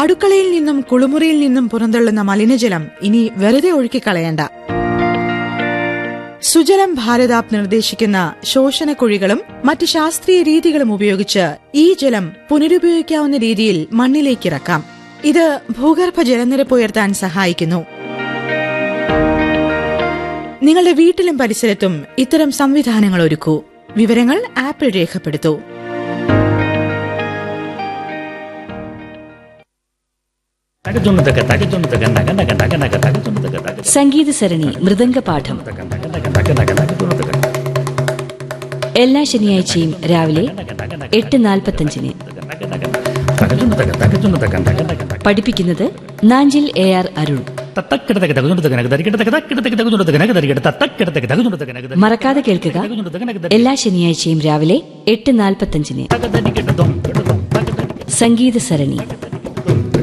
അടുക്കളയിൽ നിന്നും കുളിമുറിയിൽ നിന്നും പുറന്തള്ളുന്ന മലിനജലം ഇനി വെറുതെ ഒഴുക്കിക്കളയണ്ട സുജലം ഭാരതാപ് നിർദ്ദേശിക്കുന്ന ശോഷണക്കുഴികളും മറ്റ് ശാസ്ത്രീയ രീതികളും ഉപയോഗിച്ച് ഈ ജലം പുനരുപയോഗിക്കാവുന്ന രീതിയിൽ മണ്ണിലേക്കിറക്കാം ഇത് ഭൂഗർഭ ജലനിരപ്പ് ഉയർത്താൻ സഹായിക്കുന്നു നിങ്ങളുടെ വീട്ടിലും പരിസരത്തും ഇത്തരം സംവിധാനങ്ങൾ ഒരുക്കൂ വിവരങ്ങൾ ആപ്പിൽ രേഖപ്പെടുത്തൂ തകച്ചുണ്ടതൊക്കെ തകച്ചുണ്ടതൊക്കെ നക നക നക നക തകച്ചുണ്ടതൊക്കെ തക സംഗീത സരണി മൃദംഗ പാഠം നക നക നക നക തകച്ചുണ്ടതൊക്കെ എല്ലാ ശനിയാഴ്ചയും രാവിലെ എട്ട് നാൽപ്പത്തഞ്ചിന് നക നക തകച്ചുണ്ടതൊക്കെ തകച്ചുണ്ടതൊക്കെ നക നക നക പഠിപ്പിക്കുന്നത് നാഞ്ചിൽ എ ആർ അരുൺ തത്തക്കിടതൊക്കെ തകച്ചുണ്ടതൊക്കെ നക തരികിടതൊക്കെ തക്കിടതൊക്കെ തകച്ചുണ്ടതൊക്കെ നക തരികിട തത്തക്കിടതൊക്കെ തകച്ചുണ്ടതൊക്കെ നക മറക്കാതെ കേൾക്കുക തകച്ചുണ്ടതൊക്കെ നക എല്ലാ ശനിയാഴ്ചയും രാവിലെ എട്ട് നാൽപ്പത്തഞ്ചിന് തക തരികിടതും കിടതും തക തരികിട സംഗീത സരണി